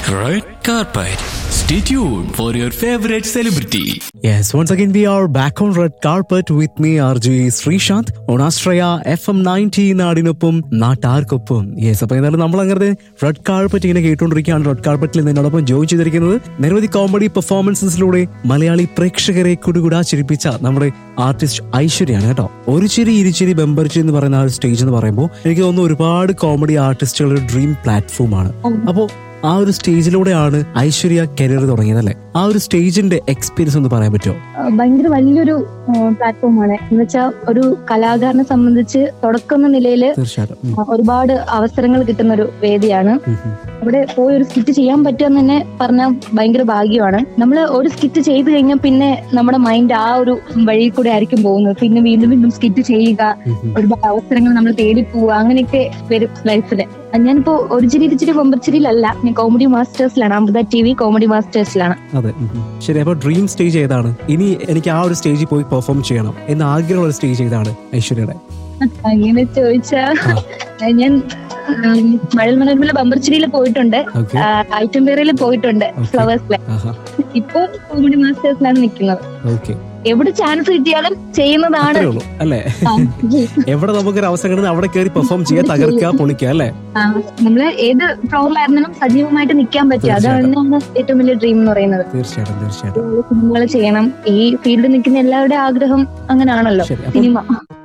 Red carpet. Stay tuned for your favorite celebrity. Yes, once again we are back on red carpet with me RJ Sreesanth on Astraya FM 90 നാടിനൊപ്പം നാട്ടാർക്കൊപ്പം yes അപ്പൊ എന്തായാലും നമ്മൾ അങ്ങനെ red carpet ഇങ്ങനെ കേട്ടുകൊണ്ടിരിക്കുകയാണ് red കാർപ്പറ്റിൽ നിന്നോടൊപ്പം join ചെയ്തിരിക്കുന്നത് നിരവധി കോമഡി പെർഫോമൻസസിലൂടെ മലയാളി പ്രേക്ഷകരെ കുടുകുടാ ചിരിപ്പിച്ച നമ്മുടെ ആർട്ടിസ്റ്റ് ഐശ്വര്യാണ് കേട്ടോ ഒരു ചിരി ഇരുചിരി ബെമ്പർച്ചി എന്ന് പറയുന്ന ആ ഒരു സ്റ്റേജ് എന്ന് പറയുമ്പോൾ എനിക്ക് തോന്നുന്നു ഒരുപാട് കോമഡി ആർട്ടിസ്റ്റുകളുടെ ഡ്രീം പ്ലാറ്റ്ഫോമാണ് അപ്പോൾ ആ ഒരു സ്റ്റേജിലൂടെയാണ് ഐശ്വര്യ കരിയർ തുടങ്ങിയത് അല്ലേ ആ ഒരു സ്റ്റേജിന്റെ എക്സ്പീരിയൻസ് ഒന്ന് പറയാൻ പറ്റുമോ ആ, ഭയങ്കര വലിയൊരു പ്ലാറ്റ്ഫോമാണ് എന്ന് വെച്ചാൽ ഒരു കലാകാരനെ സംബന്ധിച്ച് തുടക്കം എന്ന നിലയിൽ തീർച്ചയായിട്ടും ഉം, ഒരുപാട് അവസരങ്ങൾ കിട്ടുന്ന ഒരു വേദിയാണ് ഉം, ഉം. അവിടെ പോയി ഒരു സ്കിറ്റ് ചെയ്യാൻ പറ്റുക എന്ന് തന്നെ പറഞ്ഞാൽ ഭയങ്കര ഭാഗ്യമാണ് നമ്മൾ ഒരു സ്കിറ്റ് ചെയ്ത് കഴിഞ്ഞാൽ പിന്നെ നമ്മുടെ മൈൻഡ് ആ ഒരു വഴി കൂടെ ആയിരിക്കും പോകുന്നത് പിന്നെ വീണ്ടും വീണ്ടും സ്കിറ്റ് ചെയ്യുക ഉം, ഉം. ഒരുപാട് അവസരങ്ങൾ നമ്മൾ തേടി പോവുക അങ്ങനെയൊക്കെ വരും ലൈഫില് ഞാനിപ്പോ ഒരു ചിരി ഇരിച്ചിരി കൊമ്പച്ചിരിയിലല്ല ഞാൻ കോമഡി മാസ്റ്റേഴ്സിലാണ് അമൃത ടി വി കോമഡി മാസ്റ്റേഴ്സിലാണ് അതെ ഉം, ഉം. ശരി അപ്പൊ ഡ്രീം സ്റ്റേജ് ഏതാണ് ഇനി എനിക്ക് ആ ഒരു സ്റ്റേജിൽ പോയി പെർഫോം ചെയ്യണം എന്ന് ആഗ്രഹമുള്ള സ്റ്റേജ് ഏതാണ് ഐശ്വര്യയുടെ അങ്ങനെ ചോദിച്ചാ ഞാൻ മഴൽ മനോരമയിലെ ബമ്പർച്ചിരിയിൽ പോയിട്ടുണ്ട് ഓക്കെ ഐറ്റംപേറയിൽ പോയിട്ടുണ്ട് Okay. ഫ്ലവേഴ്സിലെ ആഹാ ഇപ്പൊ കോമഡി മാസ്റ്റേഴ്സിലാണ് നിൽക്കുന്നത് ഓക്കെ എവിടെ ചാൻസ് കിട്ടിയാലും ചെയ്യുന്നതാണ് അത്രേ ഉള്ളൂ അല്ലേ ആ, എവിടെ നമുക്കൊരു അവസരം കിട്ടുന്ന അവിടെ കയറി പെർഫോം ചെയ്യുക തകർക്കുക പൊളിക്കുക അല്ലേ ആ, നമ്മള് ഏത് ഫ്ലോറിലായിരുന്നാലും സജീവമായിട്ട് നിൽക്കാൻ പറ്റും അതാണ് ഏറ്റവും വലിയ ഡ്രീം എന്ന് പറയുന്നത് തീർച്ചയായിട്ടും തീർച്ചയായിട്ടും സിനിമകൾ ചെയ്യണം ഈ ഫീൽഡിൽ നിൽക്കുന്ന എല്ലാവരുടെ ആഗ്രഹം അങ്ങനെയാണല്ലോ ശരി അപ്പം സിനിമ